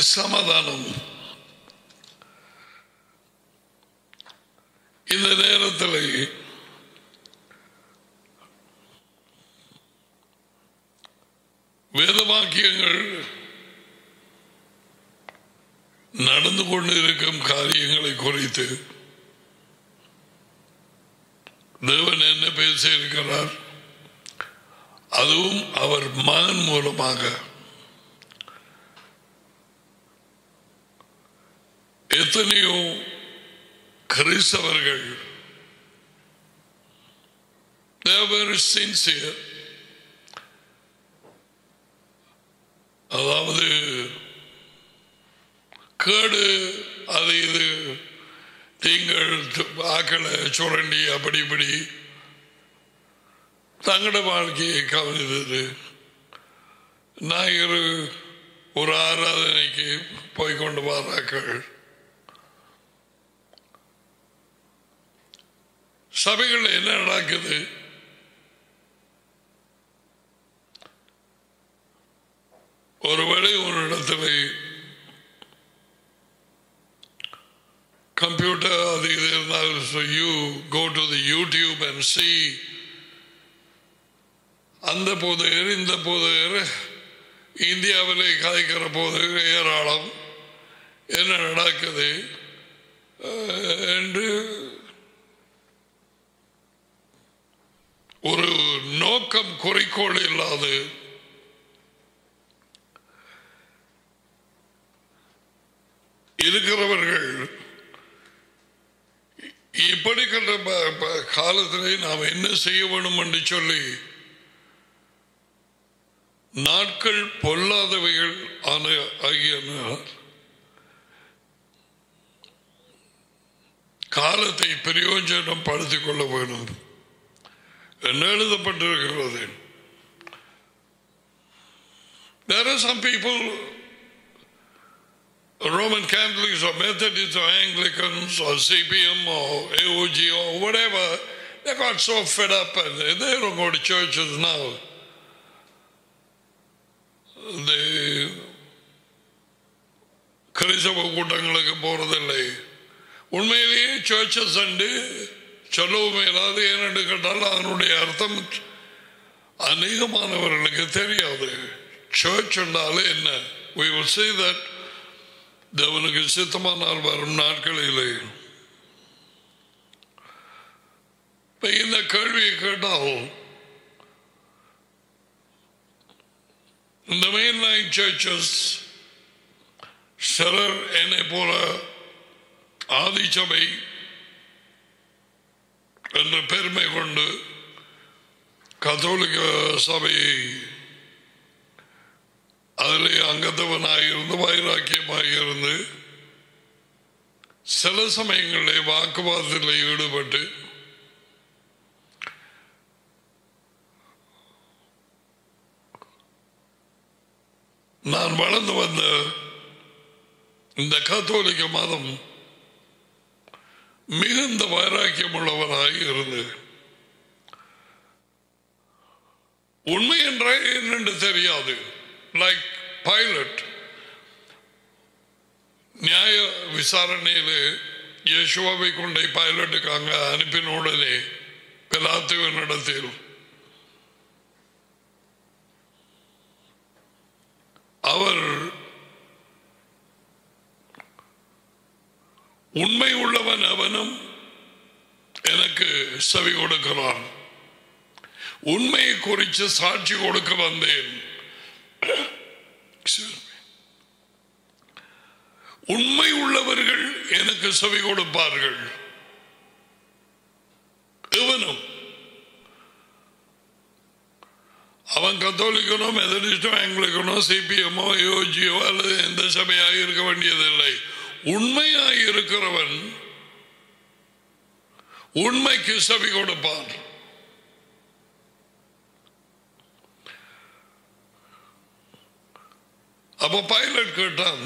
சமாதானம் இந்த நேரத்தில் வேதவாக்கியங்கள் நடந்து கொண்டு இருக்கும் காரியங்களை குறித்து தேவன் என்ன பேசியிருக்கிறார் அதுவும் அவர் மகன் மூலமாக எத்தனையோ கிறிஸ்தவர்கள் they are very sincere அதாவது கேடு அது இது தீங்கள் ஆக்களை சுரண்டி அப்படி இப்படி தங்களோட வாழ்க்கையை கவனித்தது ஞாயிறு ஒரு ஆராதனைக்கு போய்கொண்டு வராக்கள் சபைகள் என்ன நடக்குது ஒருவேளை ஒரு இடத்துல கம்ப்யூட்டர் அது இது இருந்தால் you go to the YouTube and see அந்த போதையர் இந்த போதையர் இந்தியாவில் கதைக்கிற போது ஏராளம் என்ன நடக்குது அஹ், என்று ஒரு நோக்கம் குறிக்கோள் இல்லாது இருக்கிறவர்கள் இப்படிப்பட்ட ப- ப- காலத்திலே நாம் என்ன செய்ய வேண்டும் என்று சொல்லி நாட்கள் பொல்லாதவைகள் ஆன ஆகியன காலத்தை பிரயோஜனம் படுத்திக் கொள்ள வேண்டும் என்ன எழுதப்பட்டிருக்கிறது There are some people Roman Catholics or Methodists or Anglicans or CPM or AOG or whatever, they got so fed up and they, they don't go to churches now. They கிறிஸ்தவ கூட்டங்களுக்கு போறதில்லை உண்மையிலேயே சர்ச்சஸ் அண்டு சொல்லவும் மேலாது ஏனென்று கேட்டால் அதனுடைய அர்த்தம் அநேகமானவர்களுக்கு தெரியாது சர்ச் என்றாலே என்ன we will say that தேவனுக்கு சித்தமானால் வரும் நாட்களிலே இப்ப இந்த கேள்வியை கேட்டால் இந்த மெயின் லைன் சர்ச்சஸ் சிலர் என்னை போல ஆதிச்சபை என்ற பெருமை கொண்டு கத்தோலிக்க சபையை அதிலே அங்கத்தவனாக இருந்து வைராக்கியமாக இருந்து சில சமயங்களிலே வாக்குவாதத்தில் ஈடுபட்டு நான் வளர்ந்து வந்த இந்த கத்தோலிக்க மதம் மிகுந்த வைராக்கியம் உள்ளவராக இருந்து உண்மை என்றே என்னென்று தெரியாது லைக் பைலட் நியாய விசாரணையில் யேசுவாவை கொண்டே பைலட்டுக்கு அங்க அனுப்பின உடனே பிலாத்துவனிடத்தில் அவர் உண்மை உள்ளவன் அவனும் எனக்கு செவி கொடுக்கிறான் உண்மையை குறித்து சாட்சி கொடுக்க வந்தேன் Excuse me. உண்மை உள்ளவர்கள் எனக்கு செவி கொடுப்பார்கள் இவனும் அவன் கத்தோலிக்கனோ மெதடிஸ்டோ ஆங்கிலிக்கனோ சிபிஎம்மோ யோஜியோ அல்லது எந்த சபையாக இருக்க வேண்டியதில்லை உண்மையாக இருக்கிறவன் உண்மைக்கு செவி கொடுப்பான் அப்ப பைலட் கேட்டான்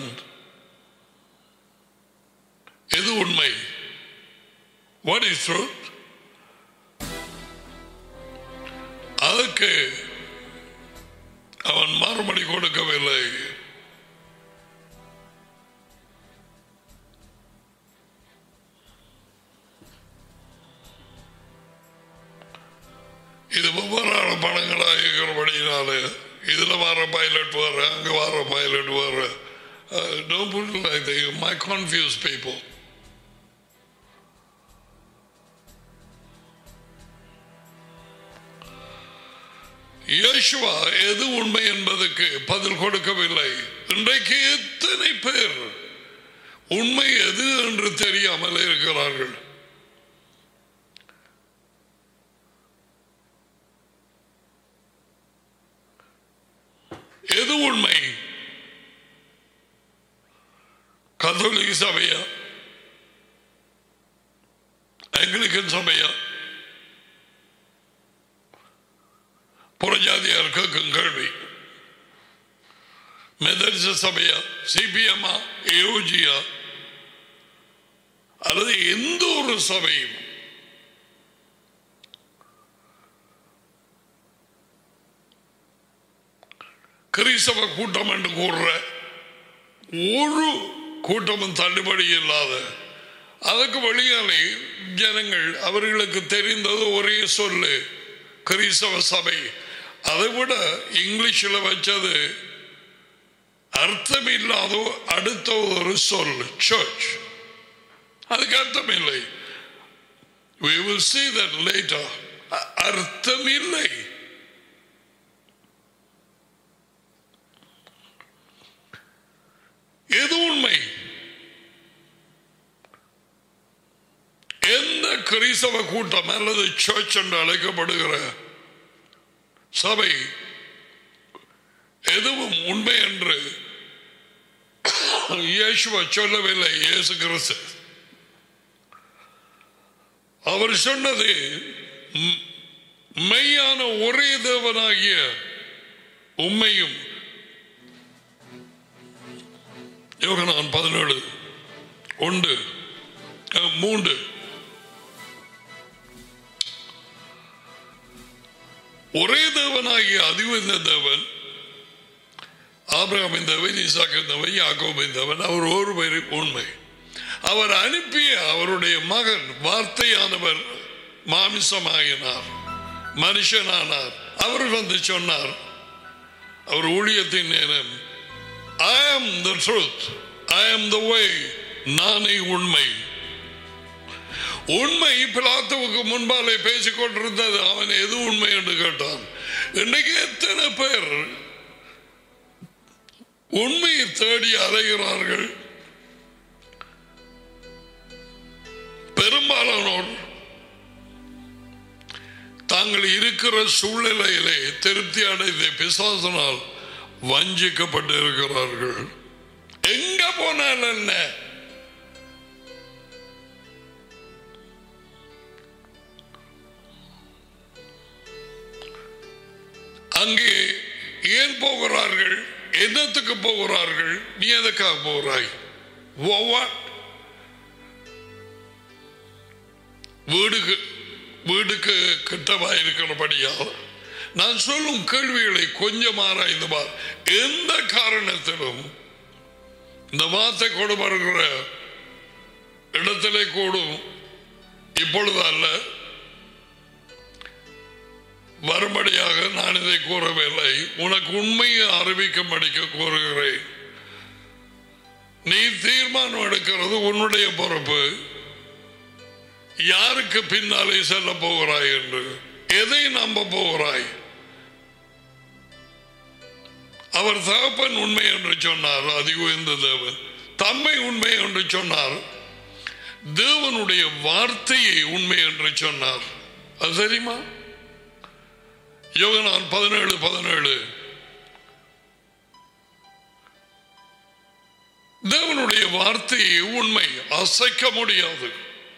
எது உண்மை வாட் இஸ் ட்ரூத் அதுக்கு அவன் மறுமொழி கொடுக்கவில்லை இதுல வர பைலட் வர அங்க வர பைலட் வர don't put like they might confuse people Yeshua எது உண்மை என்பதற்கு பதில் கொடுக்கவில்லை இன்றைக்கு எத்தனை பேர் உண்மை எது என்று தெரியாமல் இருக்கிறார்கள் எது உண்மை கத்தோலிக்க சபையா ஆங்கிலிக்கன் சபையா புறஜாதியார் கேட்கும் கேள்வி மெதரிச சபையா சிபிஎம்மா ஏஓஜியா அல்லது எந்த ஒரு சபையும் கிறிஸ்தவ கூட்டம் என்று கூறுற ஒரு கூட்டமும் தள்ளுபடி இல்லாத அதுக்கு வெளியாலே ஜனங்கள் அவர்களுக்கு தெரிந்தது ஒரே சொல்லு கிறிஸ்தவ சபை அதை விட இங்கிலீஷில் வச்சது அர்த்தம் இல்லாத அடுத்த ஒரு சொல் சர்ச் அதுக்கு அர்த்தம் இல்லை we will see that later அ- அர்த்தம் இல்லை எது உண்மை எந்த கிறிஸ்தவ கூட்டம் அல்லது சர்ச் என்று அழைக்கப்படுகிற சபை எதுவும் உண்மை என்று இயேசுவ சொல்லவில்லை இயேசு கிறிஸ்து அவர் சொன்னது ம்- மெய்யான ஒரே தேவனாகிய உண்மையும் யோகனான் பதினேழு ஒன்று அஹ், மூன்று ஒரே தேவனாகிய அதிவந்த தேவன் ஆபிரகாமின் தேவன் ஈசாக்கின் தேவன் யாக்கோபின் தேவன் அவர் ஒருவர் உண்மை அவர் அனுப்பிய அவருடைய மகன் வார்த்தையானவர் மாமிசமாகினார் மனுஷனானார் அவர் வந்து சொன்னார் அவர் ஊழியத்தின் நேரம் ஐ ஆம் த ட்ரூத் ஐ ஆம் த வே நானே உண்மை உண்மை பிலாத்துவுக்கு முன்பாலே பேசிக் கொண்டிருந்தது அவன் எது உண்மை என்று கேட்டான் இன்னைக்கு எத்தனை பேர் உண்மையை தேடி அலைகிறார்கள் பெரும்பாலானோர் தாங்கள் இருக்கிற சூழ்நிலையிலே திருப்தி அடைந்த பிசாசனால் வஞ்சிக்கப்பட்டு இருக்கிறார்கள் எங்க போனால் என்ன அங்கே ஏன் போகிறார்கள் என்னத்துக்கு போகிறார்கள் நீ எதுக்காக போகிறாய் For what? வீடுக்கு வீடுக்கு கிட்டவா இருக்கிறபடியால் நான் சொல்லும் கேள்விகளை கொஞ்சம் ஆராய்ந்து பார் எந்த காரணத்திலும் இந்த வார்த்தை கொண்டு வருகிற இடத்திலே கூடும் இப்பொழுது அல்ல வரும்படியாக நான் இதை கூறவில்லை உனக்கு உண்மையை அறிவிக்கும்படிக்க கூறுகிறேன் நீ தீர்மானம் எடுக்கிறது உன்னுடைய பொறுப்பு யாருக்கு பின்னாலே செல்ல போகிறாய் என்று எதை நம்ப போகிறாய் அவர் தகப்பன் உண்மை என்று சொன்னார் அதி உயர்ந்த தேவன் தம்மை உண்மை என்று சொன்னார் தேவனுடைய வார்த்தையை உண்மை என்று சொன்னார் அது தெரியுமா யோகனான் பதினேழு பதினேழு தேவனுடைய வார்த்தையை உண்மை அசைக்க முடியாது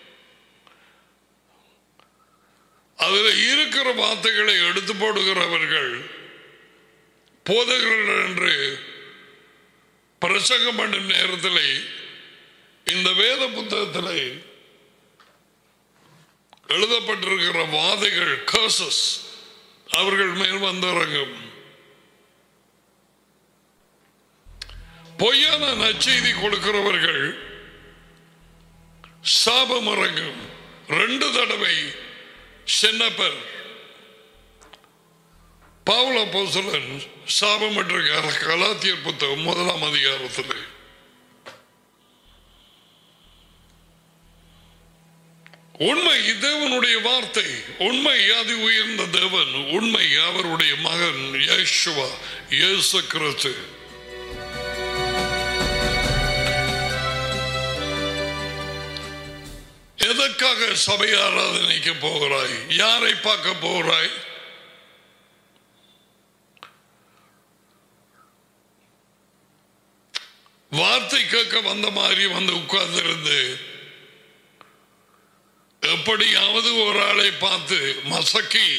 அதில் இருக்கிற வார்த்தைகளை எடுத்து போடுகிறவர்கள் போதகர்கள் என்று பிரசங்கம் பண்ணும் நேரத்தில் இந்த வேத புத்தகத்தில் எழுதப்பட்டிருக்கிற வாதைகள் கர்சஸ் அவர்கள் மேல் வந்திறங்கும் பொய்யான நற்செய்தி கொடுக்கிறவர்கள் சாபம் இறங்கும் ரெண்டு தடவை சின்னப்பர் பவுல போசலன் சாபமற்ற கலாத்தியர் புத்தகம் முதலாம் அதிகாரத்தில் உண்மை தேவனுடைய வார்த்தை உண்மை அது உயர்ந்த தேவன் உண்மை அவருடைய மகன் யேசுவா இயேசு கிறிஸ்து எதற்காக சபை ஆராதனைக்கு போகிறாய் யாரை பார்க்க போகிறாய் வார்த்தை கேட்க வந்த மாதிரி வந்து உட்கார்ந்திருந்து எப்படியாவது ஒரு ஆளை பார்த்து மசக்கி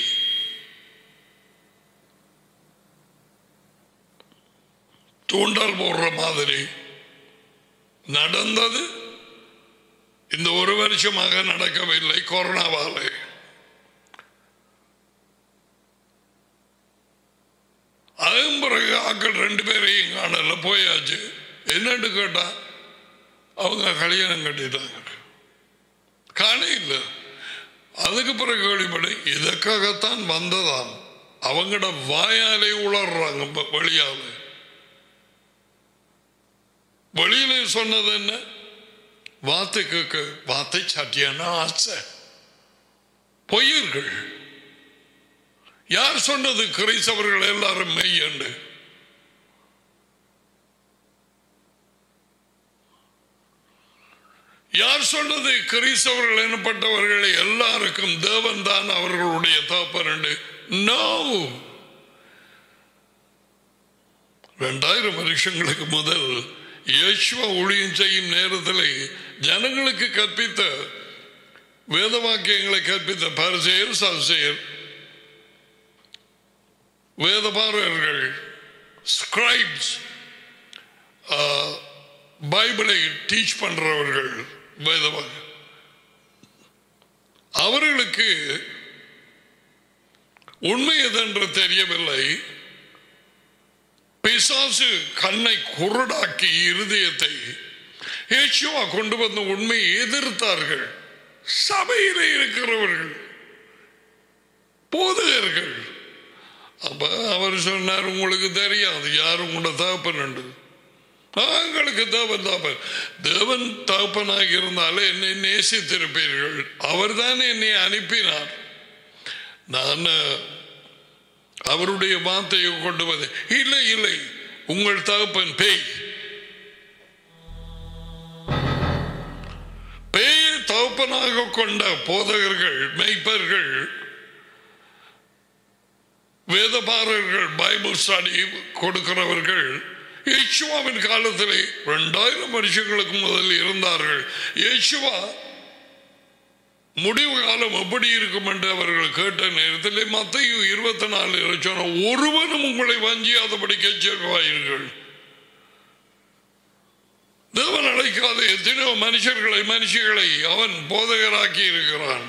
தூண்டல் போடுற மாதிரி நடந்தது இந்த ஒரு வருஷமாக நடக்கவில்லை கொரோனாவாலே அதன் பிறகு ஆக்கள் ரெண்டு பேரையும் காணல போயாச்சு என்னன்னு கேட்டா அவங்க கல்யாணம் கட்டிட்டாங்க காண இல்லை அதுக்கு பிறகு கேள்விப்படு இதற்காகத்தான் வந்ததாம் அவங்களோட வாயாலே உளர்றாங்க ப- வெளியால வெளியில சொன்னது என்ன வார்த்தை கேட்க வார்த்தை சட்டியான ஆசை பொய்யர்கள் யார் சொன்னது கிறிஸ்தவர்கள் எல்லாரும் மெய்யண்டு யார் சொன்னது கிறிஸ்தவர்கள் எனப்பட்டவர்கள் எல்லாருக்கும் தேவன் தான் அவர்களுடைய தகப்பன் நோ ரெண்டாயிரம் வருஷங்களுக்கு முதல் இயேசுவ ஊழியம் செய்யும் நேரத்தில் ஜனங்களுக்கு கற்பித்த வேத வாக்கியங்களை கற்பித்த பரிசெயர் சசெயர் வேதபாரர்கள் ஸ்கிரைப்ஸ் பைபிளை டீச் பண்றவர்கள் வேதமாக அவர்களுக்கு உண்மை எதென்று தெரியவில்லை பிசாசு கண்ணை குருடாக்கி இருதயத்தை இயேசுவா கொண்டு வந்த உண்மையை எதிர்த்தார்கள் சபையிலே இருக்கிறவர்கள் போதகர்கள் அப்ப அவர் சொன்னார் உங்களுக்கு தெரியாது யார் உங்களோட தகப்பன் என்று எங்களுக்கு தேவன் தாப்பன் தேவன் தகப்பனாக இருந்தாலே என்னை நேசித்திருப்பீர்கள் அவர்தான் என்னை அனுப்பினார் நான் அவருடைய வார்த்தையை கொண்டு வந்து இல்லை இல்லை உங்கள் தகப்பன் பேய் பேயை தகப்பனாக கொண்ட போதகர்கள் மெய்ப்பர்கள் வேதபாரர்கள் பைபிள் ஸ்டடி கொடுக்கிறவர்கள் இயேசுவாவின் காலத்திலே இரண்டாயிரம் வருஷங்களுக்கு முதல் இருந்தார்கள் இயேசுவா முடிவு காலம் எப்படி இருக்கும் என்று அவர்கள் கேட்ட நேரத்தில் மத்தையும் இருபத்தி நாலு சொன்ன ஒருவனும் உங்களை வஞ்சியாதபடி எச்சரிவாயிருங்கள் தேவன் அழைக்காத எத்தனையோ மனுஷர்களை மனுஷிகளை அவன் போதகராக்கி இருக்கிறான்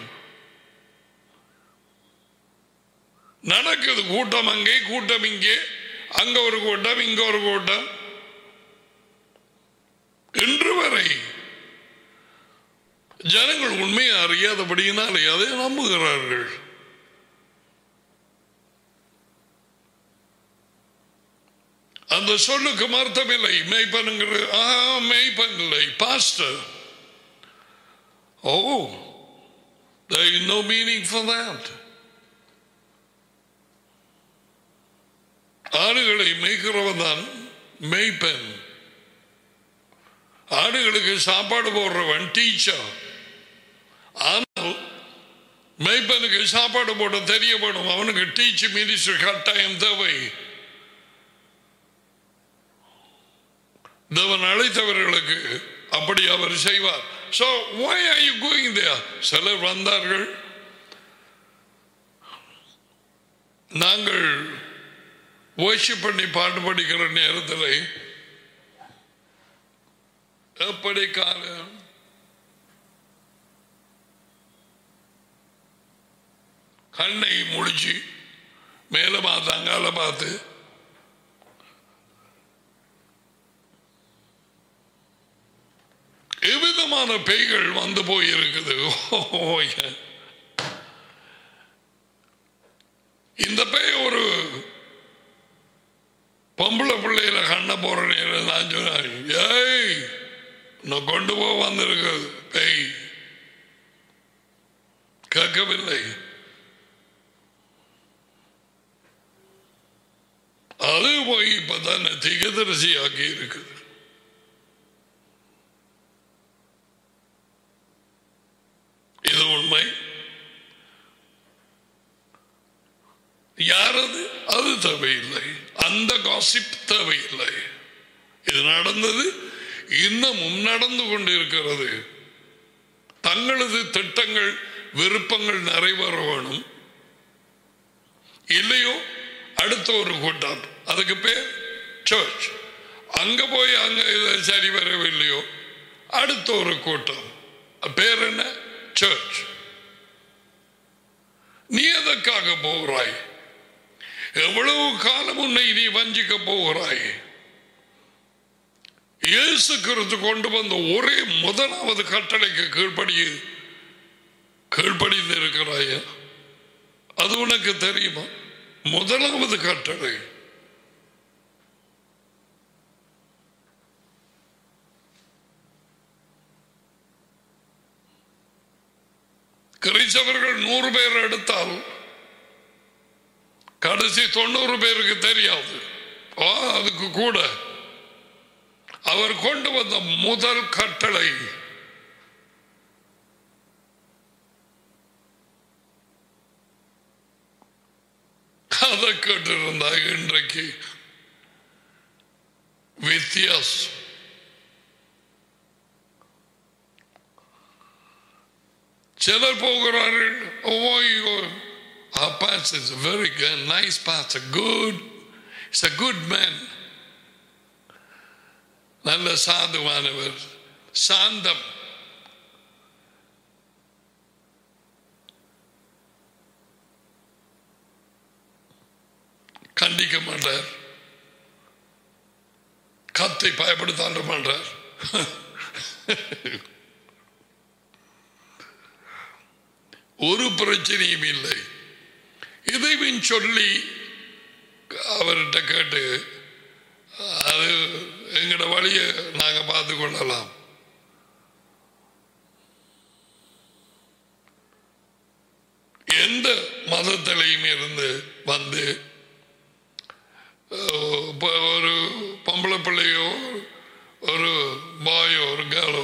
நடக்குது கூட்டம் அங்கே கூட்டம் இங்கே அங்க ஒரு கூட்டம் இங்க ஒரு கூட்டம் இன்று வரை ஜனங்கள் உண்மையை அறியாதபடியினாலே அதை நம்புகிறார்கள் அந்த சொல்லுக்கு அர்த்தம் இல்லை மெய்ப்பனுங்கிற ஆ மெய்ப்பன் இல்லை pastor oh there is no meaning for that ஆடுகளை மேய்க்கிறவன் தான் மெய்ப்பன் ஆடுகளுக்கு சாப்பாடு போடுறவன் டீச்சர் ஆனால் மெய்ப்பனுக்கு சாப்பாடு போட தெரியப்படும் அவனுக்கு டீச் மினிஸ்டர் கட்டாயம் தேவை தேவன் அழைத்தவர்களுக்கு அப்படி அவர் செய்வார் So why are you going there? சிலர் வந்தார்கள் நாங்கள் worship பண்ணி பாட்டு படிக்கிற நேரத்தில் எப்படி காலம் கண்ணை முடிச்சு மேல பார்த்து அங்கால பார்த்து எவ்விதமான பேய்கள் வந்து போயிருக்குது ஓ, yeah. இந்த பேய் ஒரு தலையில கண்ண போற நேரம் நான் சொன்னேன் ஏய் நான் கொண்டு போக வந்திருக்கு பேய் கேட்கவில்லை அது போய் இப்பதான் திகதரிசி ஆக்கி இருக்குது இது உண்மை யாரது அது தேவையில்லை அந்த காசிப் தேவையில்லை இது நடந்தது இன்னமும் நடந்து கொண்டிருக்கிறது தங்களது திட்டங்கள் விருப்பங்கள் நிறைவேற வேணும் இல்லையோ அடுத்த ஒரு கூட்டம் அதுக்கு பேர் சர்ச் அங்க போய் அங்க இது சரி வரவில்லையோ அடுத்த ஒரு கூட்டம் பேர் என்ன சர்ச் நீ எதற்காக போகிறாய் எவ்வளவு காலம் உன்னை நீ வஞ்சிக்க போகிறாய் இயேசு கிறிஸ்து கொண்டு வந்த ஒரே முதலாவது கட்டளைக்கு கீழ்ப்படி கீழ்ப்படிந்து இருக்கிறாய அது உனக்கு தெரியுமா முதலாவது கட்டளை கிறிஸ்தவர்கள் நூறு பேர் எடுத்தால் கடைசி தொண்ணூறு பேருக்கு தெரியாது ஆ, அதுக்கு கூட அவர் கொண்டு வந்த முதல் கட்டளை அதை கேட்டிருந்தா இன்றைக்கு வித்தியாசம் சிலர் போகிறார்கள் ஓ our pastor is a very good, nice pastor, good, he's a good man. நல்ல சாதுவானவர் சாந்தம் கண்டிக்க மாட்டார் கத்தை பயப்படுத்தாண்ட மாட்டார் ஒரு பிரச்சனையும் இல்லை இதையும் சொல்லி அவர்கிட்ட கேட்டு அது எங்கட வழியை நாங்க பார்த்து கொள்ளலாம் எந்த மதத்திலையும் இருந்து வந்து அஹ், இப்ப ஒரு பொம்பளை பிள்ளையோ ஒரு பாயோ ஒரு கேளோ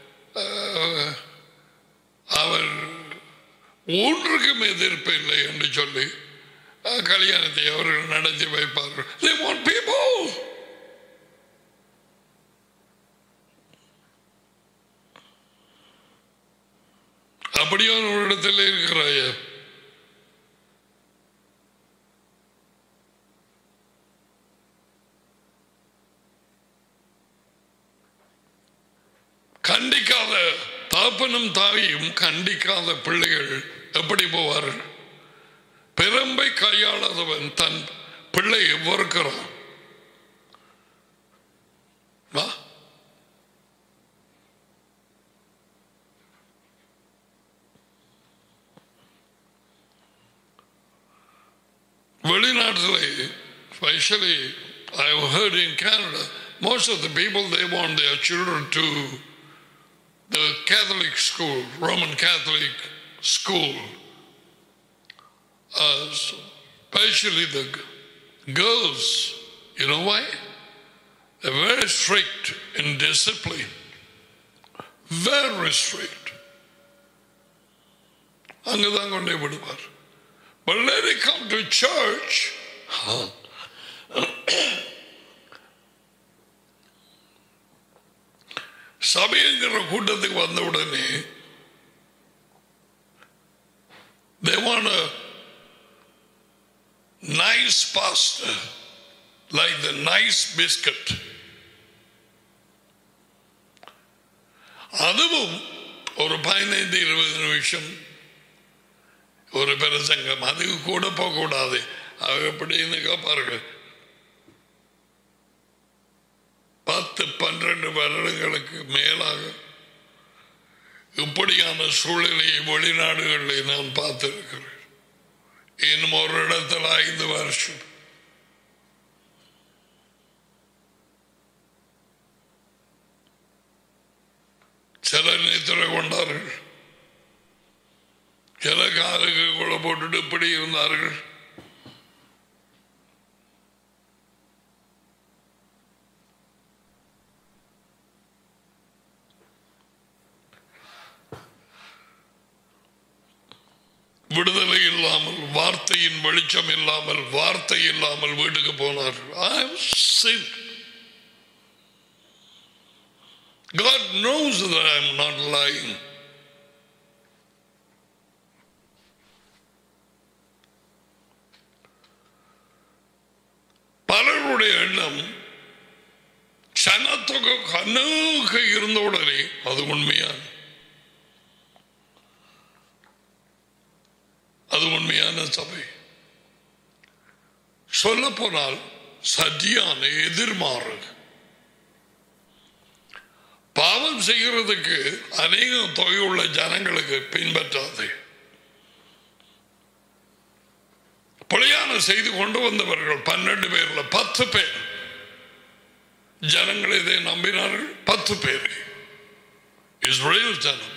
அவர் ஒன்றுக்கும் எதிர்ப்பு இல்லை என்று சொல்லி அஹ், கல்யாணத்தை அவர்கள் நடத்தி வைப்பார்கள் They want people. அப்படியான ஒரு இடத்துல இருக்கிறாய கண்டிக்காத தாப்பனும் தாயும் கண்டிக்காத பிள்ளைகள் எப்படி போவார்கள் பெரும்பை கையாளாதவன் தன் பிள்ளையை வெறுக்கிறான் வா வெளிநாட்டில் especially I have heard in Canada, most of the people they want their children to the Catholic school, Roman Catholic school, uh, especially the g- girls. You know why? They're very strict in discipline. Very strict. அங்கதான் கொண்டே விடுவார் But let it come to church. சபைங்கிற கூட்டத்துக்கு வந்த உடனே they want a nice pastor like the nice biscuit அதுவும் ஒரு பதினைந்து இருபது நிமிஷம் ஒரு பிரசங்கம் அதுக்கு கூட போகக்கூடாது அது எப்படின்னு கேட்பார்கள் பத்து பன்னிரண்டு வருடங்களுக்கு மேலாக இப்படியான சூழ்நிலையை வெளிநாடுகளில் நான் பார்த்திருக்கிறேன் இன்னும் ஒரு இடத்துல ஐந்து வருஷம் சிலர் நித்திரை கொண்டார்கள் சில காலுக்கு கூட போட்டுட்டு இப்படி இருந்தார்கள் விடுதலை இல்லாமல் வார்த்தையின் வெளிச்சம் இல்லாமல் வார்த்தை இல்லாமல் வீட்டுக்கு போனார்கள் I have sinned. God knows that I am not lying. பலருடைய எண்ணம் சனத்தொகை கண்ணுக இருந்த உடனே அது உண்மையான அது உண்மையான சபை சொல்ல போனால் சதியான எதிர்மாறு பாவம் செய்கிறதுக்கு அநேக தொகையுள்ள ஜனங்களுக்கு பின்பற்றாது பிழையான செய்து கொண்டு வந்தவர்கள் பன்னெண்டு பேர்ல பத்து பேர் ஜனங்கள் இதை நம்பினார்கள் பத்து பேர் இஸ்ரேல் ஜனம்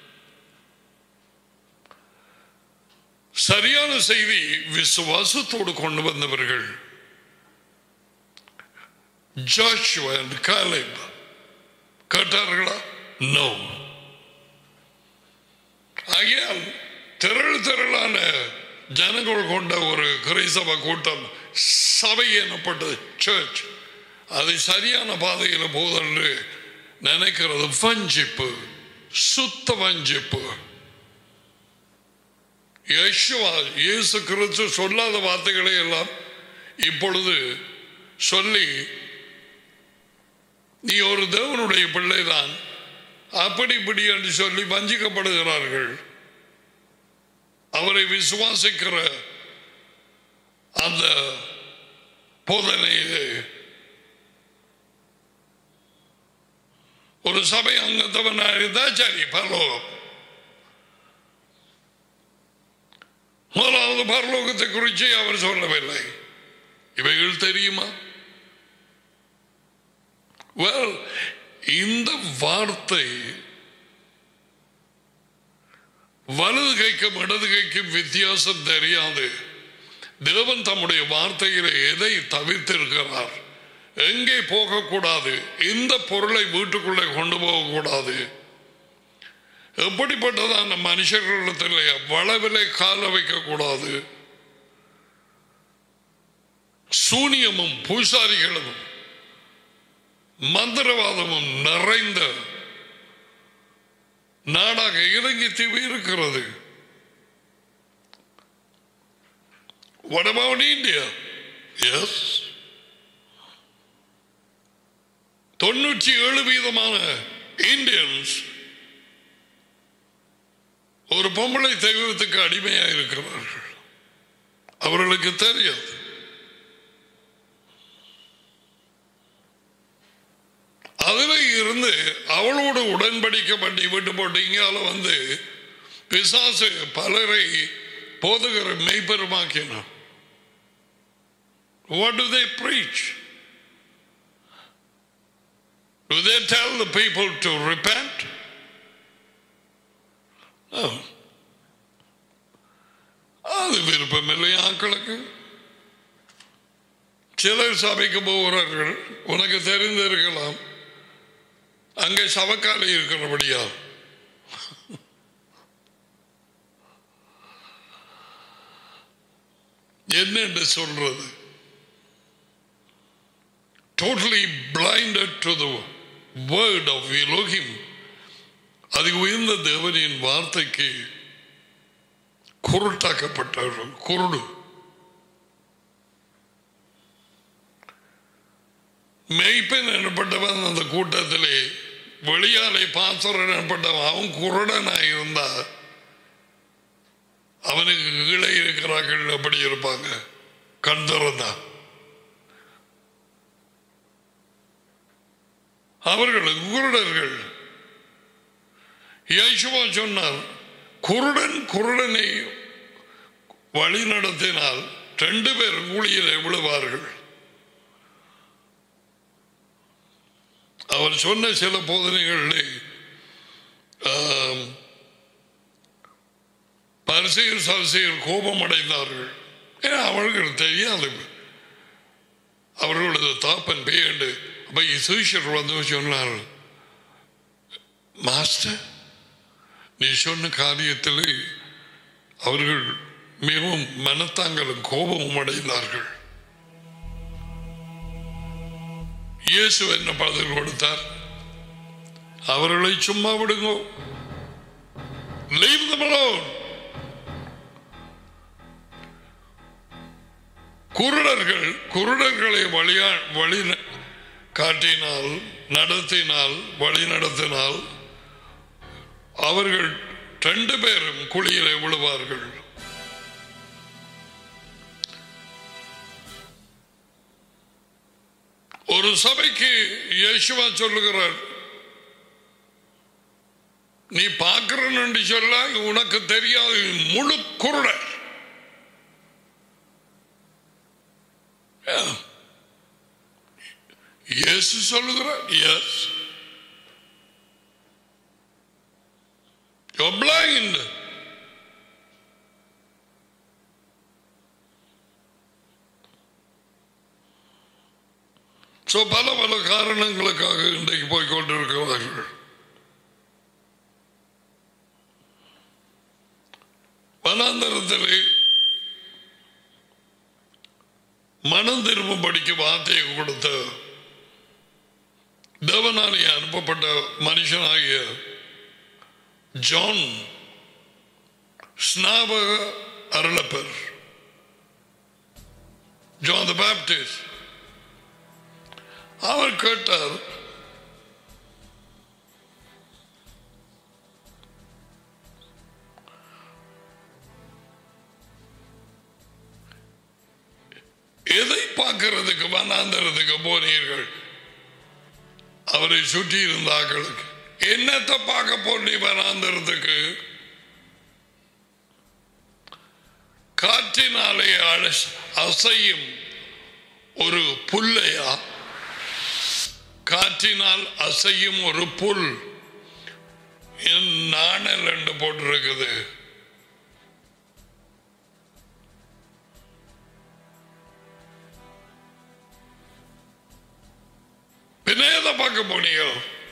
சரியான செய்தி விசுவாசத்தோடு கொண்டு வந்தவர்கள் ஜாஷுவா and Caleb கேட்டார்களா நோ ஆகையால் திரள் திரளான ஜனங்கள் கொண்ட ஒரு கிரைசவ கூட்டம் சபை எனப்பட்டது சர்ச் அது சரியான பாதையில் போதென்று நினைக்கிறது வஞ்சிப்பு சுத்த வஞ்சிப்பு யேசுவா இயேசு கிறிஸ்து சொல்லாத வார்த்தைகளை எல்லாம் இப்பொழுது சொல்லி நீ ஒரு தேவனுடைய பிள்ளைதான் அப்படி இப்படி என்று சொல்லி வஞ்சிக்கப்படுகிறார்கள் அவரை விசுவாசிக்கிற அந்த போதனையிலே ஒரு சபை அங்கத்தவனா இருந்தா சரி பரலோகம் முதலாவது பரலோகத்தை குறித்து அவர் சொல்லவில்லை இவைகள் தெரியுமா வெல் இந்த வார்த்தை வலது கைக்கும் இடது கைக்கும் வித்தியாசம் தெரியாது தேவன் தம்முடைய வார்த்தையில எதை தவிர்த்திருக்கிறார் எங்கே போகக்கூடாது இந்த பொருளை வீட்டுக்குள்ளே கொண்டு போகக்கூடாது எப்படிப்பட்டதான மனுஷர்களிடத்தில் வளவிலை கால வைக்கக்கூடாது சூனியமும் பூசாரிகளும் மந்திரவாதமும் நிறைந்த நாடாக இலங்கை தீவு இருக்கிறது What about India? Yes. தொண்ணூற்றி ஏழு வீதமான இந்தியன்ஸ் ஒரு பொம்பளை தெய்வத்துக்கு அடிமையாக இருக்கிறார்கள் அவர்களுக்கு தெரியாது அதுல இருந்து அவளோடு உடன்படிக்கை பண்ணி விட்டு போட்டு இங்கால வந்து பிசாசு பலரை போதகர மெய்பெருமாக்கினான் What do they preach? Do they tell the people to repent? No. அது விருப்பமில்லை ஆக்களுக்கு சிலர் சபைக்கு போகிறார்கள் உனக்கு தெரிந்திருக்கலாம் அங்கே சவக்காலை இருக்கிறபடியா என்ன என்று சொல்றது totally blinded to the word of Elohim அது உயர்ந்த தேவனின் வார்த்தைக்கு குருட்டாக்கப்பட்டவர்கள் குருடு மெய்ப்பெண் எனப்பட்டவன் அந்த கூட்டத்திலே வெளியாலை பாசரன் எனப்பட்டவன் அவன் குருடனாக இருந்தா அவனுக்கு கீழே இருக்கிறார்கள் எப்படி இருப்பாங்க கண் திறந்தா அவர்கள் குருடர்கள் இயேசுவா சொன்னார் குருடன் குருடனை வழி நடத்தினால் ரெண்டு பேர் கூலியிலே விழுவார்கள் அவர் சொன்ன சில போதனைகளில் சரசியர் கோபம் அடைந்தார்கள் ஏன்னா அவர்களுக்கு தெரியாது அவர்களது தாப்பன் பேண்டு அப்ப சுவிஷர் வந்து சொன்னார் மாஸ்டர் நீ சொன்ன காரியத்தில் அவர்கள் மிகவும் மனத்தாங்களும் கோபமும் அடைந்தார்கள் இயேசு என்ன பதில் கொடுத்தார் அவர்களை சும்மா விடுங்க Leave them alone. குருடர்கள் குருடர்களை வழியா வழி காட்டினால் நடத்தினால் வழி நடத்தினால் அவர்கள் ரெண்டு பேரும் குழியிலே விழுவார்கள் ஒரு சபைக்கு இயேசுவா சொல்லுகிறார் நீ பார்க்கிறன்னு சொல்ல உனக்கு தெரியாது முழு குருடர் இயேசு சொல்லுகிறார் எஸ் You're blind. So, பல பல காரணங்களுக்காக இன்றைக்கு போய் கொண்டிருக்கிறார்கள் வனாந்தரத்திலே மனம் திரும்பும்படிக்கு வார்த்தையை கொடுத்த தேவனாலே அனுப்பப்பட்ட மனுஷனாகிய ஜான் ஸ்நாபக அருளப்பர் ஜான் த பேப்டிஸ்ட் அவர் கேட்டார் எதை பார்க்கிறதுக்கு வனாந்தரத்துக்கு போனீர்கள் அவரை சுற்றி இருந்தார்களுக்கு என்னத்தை பார்க்க போனீ வனாந்தரத்துக்கு காற்றினாலே அழ- அசையும் ஒரு புல்லையா காற்றினால் அசையும் ஒரு புல் என் நாணல் என்று போட்டிருக்குது பின்ன எதை பார்க்க போனீங்க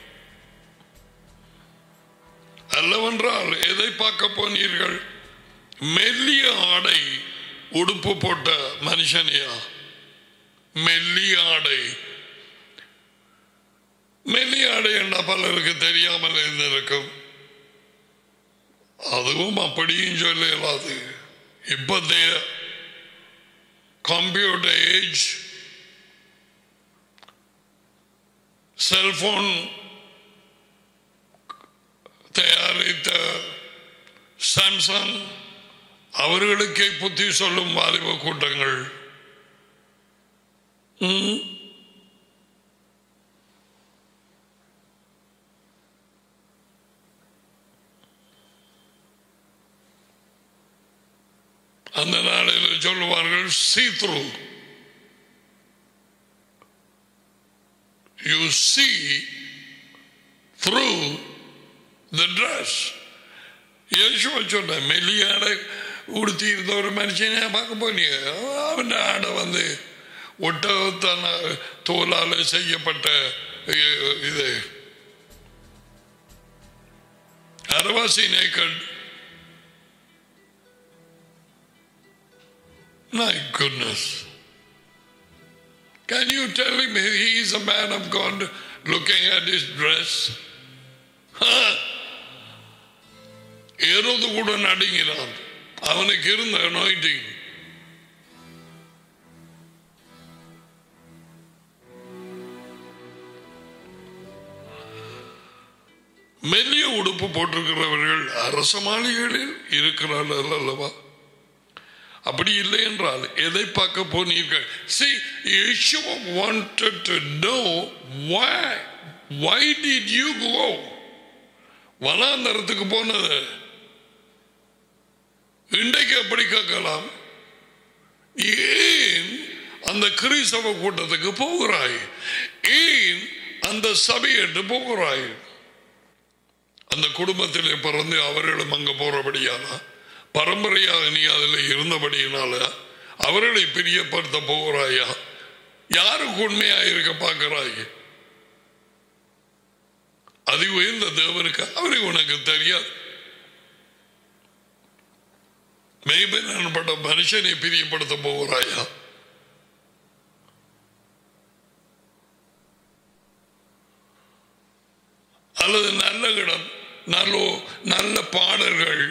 அல்லவென்றால் எதை பார்க்க போனீர்கள் மெல்லிய ஆடை உடுப்பு போட்ட மனுஷனையா மெல்லிய ஆடை மெல்லிய ஆடை என்ன பலருக்கு தெரியாமல் இருந்திருக்கும் அதுவும் அப்படியும் சொல்ல இயலாது இப்போதைய கம்ப்யூட்டர் ஏஜ் செல்போன் தயாரித்த சாம்சங் அவர்களுக்கே புத்தி சொல்லும் வாலிப கூட்டங்கள் ம். அந்த நாளில் சொல்லுவார்கள் see through you see through the dress യേശുവ சொன்ன மெல்லியாட உடுத்தி இருந்த ஒரு மனுஷனை பார்க்க போனீங்க அவன் ஆடை வந்து ஒட்டகத்தான தோலால் செய்யப்பட்ட இ- இது அரவாசி naked My goodness. Can you tell him he is a man of God looking at his dress? Huh? ஏறோது கூட நடுங்கினான் அவனுக்கு இருந்த அனாயிட்டிங் மெல்லிய உடுப்பு போட்டிருக்கிறவர்கள் அரச மாளிகைகளில் இருக்கிறார்கள் அல்லவா அப்படி இல்லை என்றால் எதை பார்க்க போனீர்கள் see Yeshua wanted to know why why did you go வனாந்தரத்துக்கு போனது இன்றைக்கு எப்படி கேட்கலாம் ஏன் அந்த கிறிஸ்தவ கூட்டத்துக்கு போகிறாய் ஏன் அந்த சபையிட்டு போகிறாய் அந்த குடும்பத்திலே பிறந்து அவர்களும் அங்க போறபடியானா பரம்பரையாக நீ அதில் இருந்தபடியினால அவர்களை பிரியப்படுத்த போகிறாயா யாருக்கு உண்மையா இருக்க பார்க்கிறாய் அது உயர்ந்த தேவனுக்கு அவரை உனக்கு தெரியாது மெய்பெறப்பட்ட மனுஷனை பிரியப்படுத்த போகிறாயா அல்லது நல்ல இடம் நல்ல நல்ல பாடல்கள்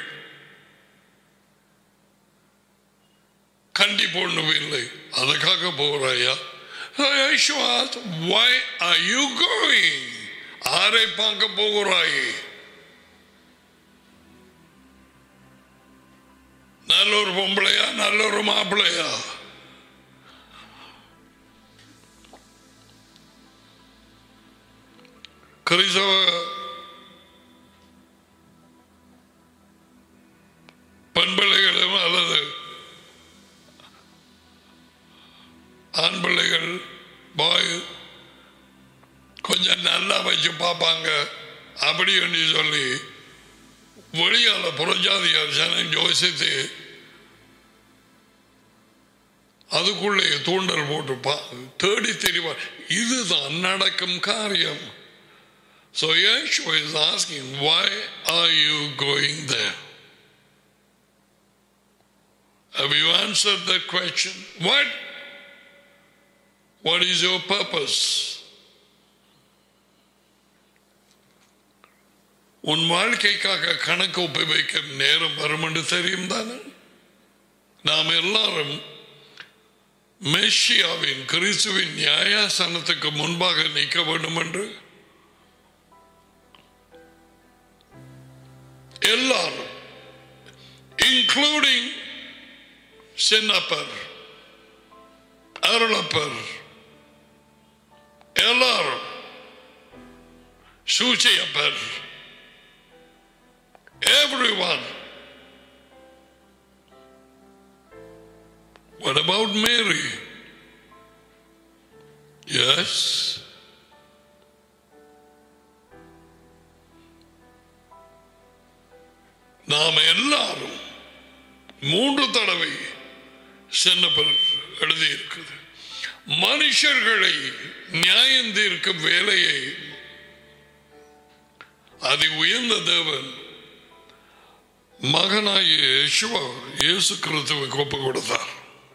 கண்டி போடவில்லை அதுக்காக போகிறாயா why are you going ஆரை பார்க்க போகிறாய் நல்ல ஒரு பொம்பளையா நல்ல ஒரு மாப்பிள்ளையா கிறிஸ்தவ பெண் பிள்ளைகளும் அல்லது ஆண் பிள்ளைகள் பாய் கொஞ்சம் நல்லா வச்சு பார்ப்பாங்க அப்படி என்று சொல்லி வெளியால புறஜாதியார் ஜனம் யோசித்து அதுக்குள்ளே தூண்டல் போட்டு பா- தேடி தெரிவார் இதுதான் நடக்கும் காரியம் So Yeshua is asking, why are you going there? Have you answered that question? What? What is your purpose? உன் வாழ்க்கைக்காக கணக்கு ஒப்பி வைக்க நேரம் வரும் என்று தெரியும் தானே நாம் எல்லாரும் மெஷியாவின் கிறிஸ்துவின் நியாயாசனத்துக்கு முன்பாக நிற்க வேண்டும் என்று எல்லாரும் இன்க்ளூடிங் சின்னப்பர் அருளப்பர் எல்லாரும் சூச்சையப்பர் everyone what about Mary yes நாம் எல்லாரும் மூன்று தடவை சென்னப்பர் எழுதியிருக்குது மனுஷர்களை நியாயம் தீர்க்கும் வேலையை அதி உயர்ந்த தேவன் மகனாகிய யேசுவா இயேசு கிறிஸ்துவுக்கு ஒப்பு கொடுத்தார்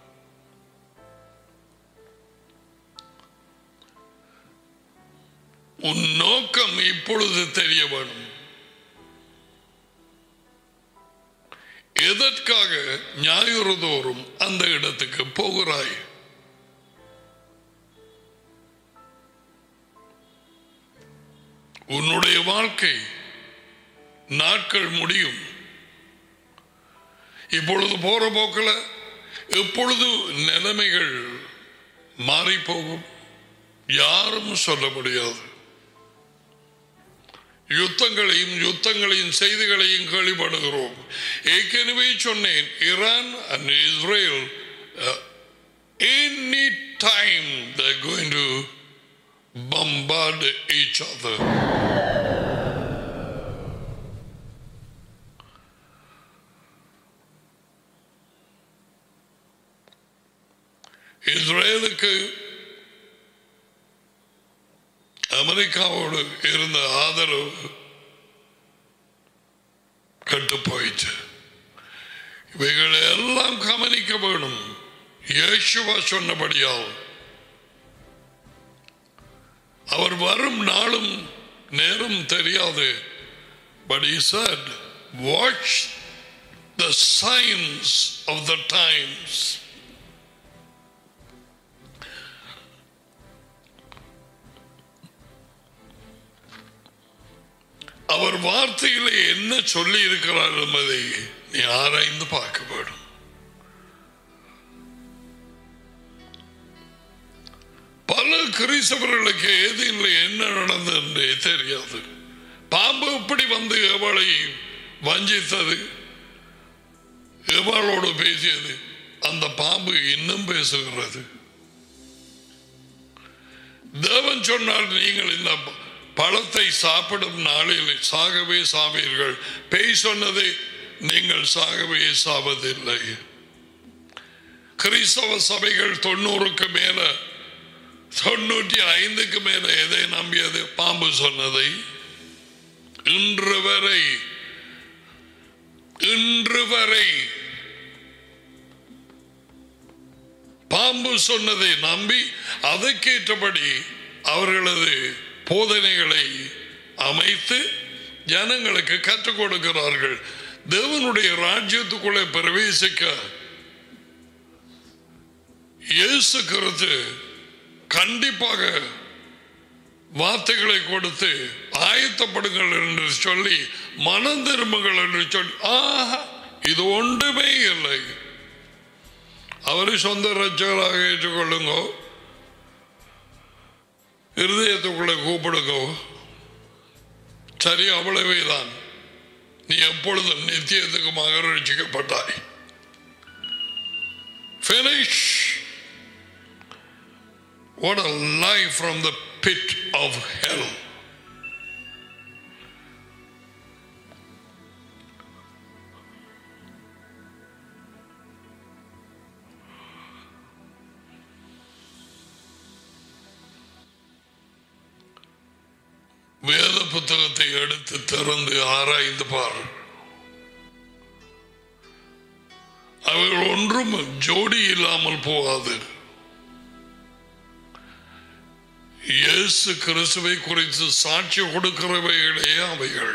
உன் நோக்கம் இப்பொழுது தெரிய வேணும் எதற்காக ஞாயிறு தோறும் அந்த இடத்துக்கு போகிறாய் உன்னுடைய வாழ்க்கை நாட்கள் முடியும் இப்பொழுது போற போக்கில் எப்பொழுது நிலைமைகள் மாறி போகும் யாரும் சொல்ல முடியாது யுத்தங்களையும் யுத்தங்களையும் செய்திகளையும் கேள்விப்படுகிறோம் ஏற்கனவே சொன்னேன் Iran and Israel any time they're going to bombard each other இஸ்ரேலுக்கு அமெரிக்காவோடு இருந்த ஆதரவு கெட்டு போயிற்று இவைகளை எல்லாம் கவனிக்க வேணும் இயேசுவா சொன்னபடியால் அவர் வரும் நாளும் நேரம் தெரியாது but he said watch the signs of the times அவர் வார்த்தையிலே என்ன சொல்லி இருக்கிறார் என்பதை நீ ஆராய்ந்து பார்க்க வேண்டும் பல கிறிஸ்தவர்களுக்கு எதில் என்ன நடந்தது என்றே தெரியாது பாம்பு எப்படி வந்து எவளை வஞ்சித்தது எவளோடு பேசியது அந்த பாம்பு இன்னும் பேசுகிறது தேவன் சொன்னால் நீங்கள் இந்த பழத்தை சாப்பிடும் நாளில் சாகவே சாவீர்கள் பேய் சொன்னதை நீங்கள் சாகவே சாவதில்லை கிறிஸ்தவ சபைகள் தொண்ணூறுக்கு மேல தொண்ணூற்றி ஐந்துக்கு மேல எதை நம்பியது பாம்பு சொன்னதை இன்று வரை இன்று வரை பாம்பு சொன்னதை நம்பி அதற்கேற்றபடி அவர்களது போதனைகளை அமைத்து ஜனங்களுக்கு கற்றுக் கொடுக்கிறார்கள் தேவனுடைய ராஜ்யத்துக்குள்ளே பிரவேசிக்க இயேசு கிறிஸ்து கண்டிப்பாக வார்த்தைகளை கொடுத்து ஆயத்தப்படுங்கள் என்று சொல்லி மனம் திரும்புங்கள் என்று சொல்லி ஆஹா இது ஒன்றுமே இல்லை அவரை சொந்த ரட்சகராக ஏற்றுக்கொள்ளுங்க இருதயத்துக்குள்ளே கூப்பிடுங்க சரி அவ்வளவே தான் நீ எப்பொழுதும் நித்தியத்துக்கு மகரட்சிக்கப்பட்டாய் Finish. What a lie from the pit of hell. வேத புத்தகத்தை எடுத்து திறந்து ஆராய்ந்து பார் அவர்கள் ஒன்றும் ஜோடி இல்லாமல் போகாது இயேசு கிறிஸ்துவை குறித்து சாட்சி கொடுக்கிறவைகளே அவைகள்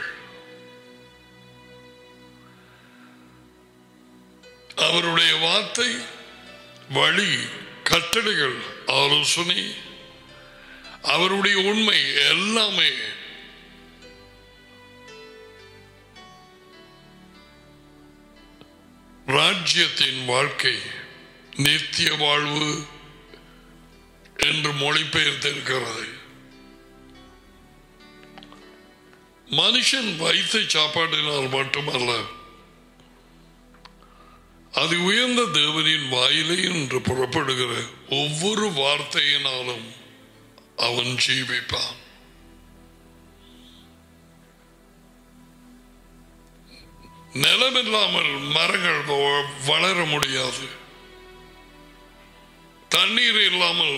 அவருடைய வார்த்தை வழி கட்டளைகள் ஆலோசனை அவருடைய உண்மை எல்லாமே ராஜ்யத்தின் வாழ்க்கை நித்திய வாழ்வு என்று மொழிபெயர்த்திருக்கிறது மனுஷன் வைத்த சாப்பாட்டினால் மட்டுமல்ல அது உயர்ந்த தேவனின் வாயிலே என்று புறப்படுகிற ஒவ்வொரு வார்த்தையினாலும் அவன் ஜீவிப்பான் நிலமில்லாமல் மரங்கள் வ- வளர முடியாது தண்ணீர் இல்லாமல்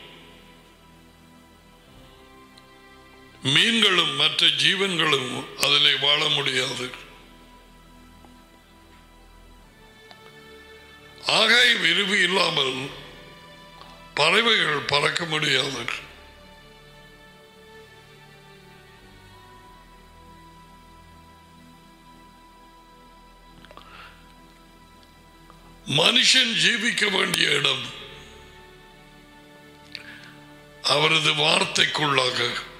மீன்களும் மற்ற ஜீவன்களும் அதிலே வாழ முடியாது ஆகாய விரும்பி இல்லாமல் பறவைகள் பறக்க முடியாது மனுஷன் ஜீவிக்க வேண்டிய இடம் அவரது வார்த்தைக்குள்ளாக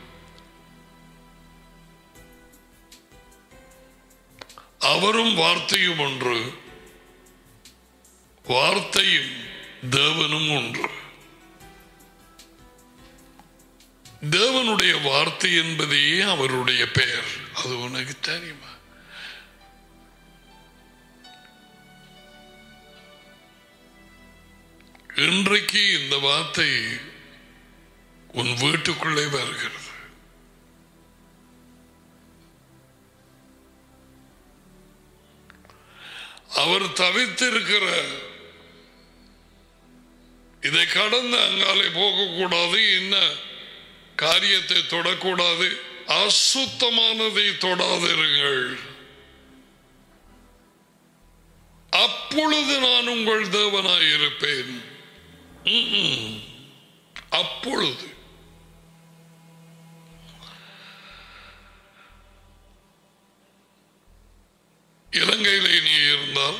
அவரும் வார்த்தையும் ஒன்று வார்த்தையும் தேவனும் ஒன்று தேவனுடைய வார்த்தை என்பதே அவருடைய பெயர் அது உனக்கு தெரியுமா இன்றைக்கு இந்த வார்த்தை உன் வீட்டுக்குள்ளே வருகிறது அவர் தவித்திருக்கிற இதை கடந்து அங்காலே போகக்கூடாது என்ன காரியத்தை தொடக்கூடாது அசுத்தமானதை தொடாதிருங்கள் அப்பொழுது நான் உங்கள் தேவனாய் இருப்பேன் ம்ம். அப்பொழுது இலங்கையிலே நீ இருந்தால்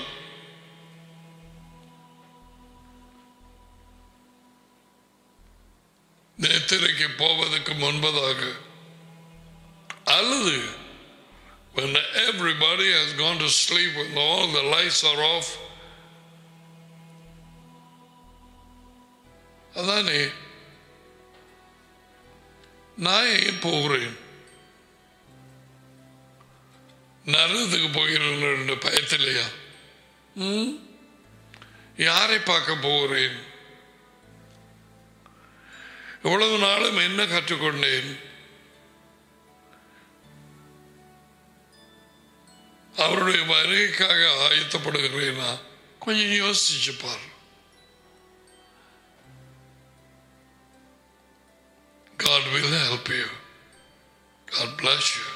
நேத்திரைக்கு போவதற்கு முன்பதாக அல்லது when everybody has gone to sleep when all the lights are off அதானே நான் ஏன் போகிறேன் நரகத்துக்கு போகிறேன் பயத்திலையா ம்? யாரை பார்க்க போகிறேன் இவ்வளவு நாளும் என்ன கற்றுக்கொண்டேன் அவருடைய வருகைக்காக ஆயத்தப்படுகிறேனா கொஞ்சம் யோசிச்சு பாரு God will help you. God bless you.